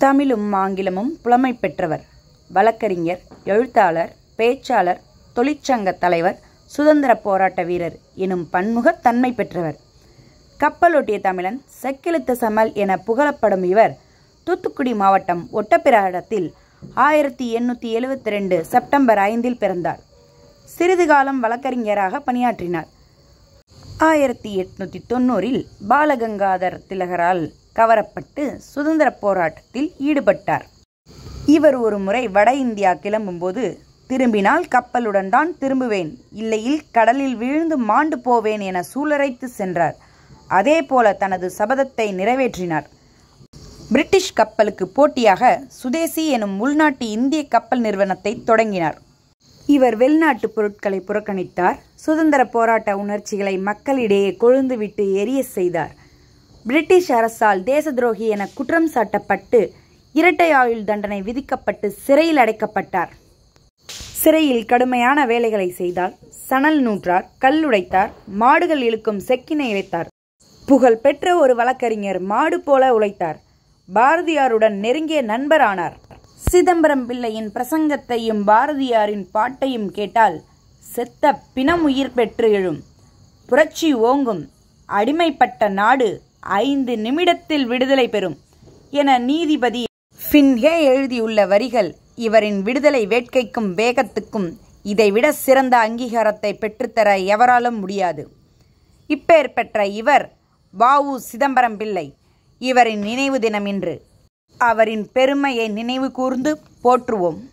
தமிழும் ஆங்கிலமும் புலமை பெற்றவர் வழக்கறிஞர் எழுத்தாளர் பேச்சாளர் தொழிற்சங்க தலைவர் சுதந்திர போராட்ட வீரர் எனும் பன்முகத் தன்மை பெற்றவர் கப்பலோட்டிய தமிழன் செக்கிழுத்த சமல் என புகழப்படும் இவர் தூத்துக்குடி மாவட்டம் ஒட்டப்பிராடத்தில் ஆயிரத்தி எண்ணூற்றி எழுவத்தி ரெண்டு செப்டம்பர் ஐந்தில் பிறந்தார் சிறிது காலம் வழக்கறிஞராக பணியாற்றினார் ஆயிரத்தி எட்நூற்றி தொண்ணூறில் பாலகங்காதர் திலகரால் கவரப்பட்டு சுதந்திர போராட்டத்தில் ஈடுபட்டார் இவர் ஒரு முறை வட இந்தியா கிளம்பும்போது திரும்பினால் கப்பலுடன் தான் திரும்புவேன் இல்லையில் கடலில் வீழ்ந்து மாண்டு போவேன் என சூளுரைத்து சென்றார் அதே போல தனது சபதத்தை நிறைவேற்றினார் பிரிட்டிஷ் கப்பலுக்கு போட்டியாக சுதேசி எனும் உள்நாட்டு இந்திய கப்பல் நிறுவனத்தை தொடங்கினார் இவர் வெளிநாட்டு பொருட்களை புறக்கணித்தார் சுதந்திர போராட்ட உணர்ச்சிகளை மக்களிடையே கொழுந்துவிட்டு எரிய செய்தார் பிரிட்டிஷ் அரசால் தேச துரோகி என குற்றம் சாட்டப்பட்டு இரட்டை ஆயுள் தண்டனை விதிக்கப்பட்டு சிறையில் அடைக்கப்பட்டார் சிறையில் கடுமையான வேலைகளை செய்தார் சணல் நூற்றார் கல்லுடைத்தார் மாடுகள் இழுக்கும் செக்கினை இழைத்தார் புகழ் பெற்ற ஒரு வழக்கறிஞர் மாடு போல உழைத்தார் பாரதியாருடன் நெருங்கிய நண்பரானார் சிதம்பரம் பிள்ளையின் பிரசங்கத்தையும் பாரதியாரின் பாட்டையும் கேட்டால் செத்த பிணம் உயிர் பெற்று எழும் புரட்சி ஓங்கும் அடிமைப்பட்ட நாடு ஐந்து நிமிடத்தில் விடுதலை பெறும் என நீதிபதி ஃபின்ஹே எழுதியுள்ள வரிகள் இவரின் விடுதலை வேட்கைக்கும் வேகத்துக்கும் இதைவிட சிறந்த அங்கீகாரத்தை பெற்றுத்தர எவராலும் முடியாது இப்பெயர் பெற்ற இவர் வாவு சிதம்பரம் பிள்ளை இவரின் நினைவு தினம் இன்று அவரின் பெருமையை நினைவு கூர்ந்து போற்றுவோம்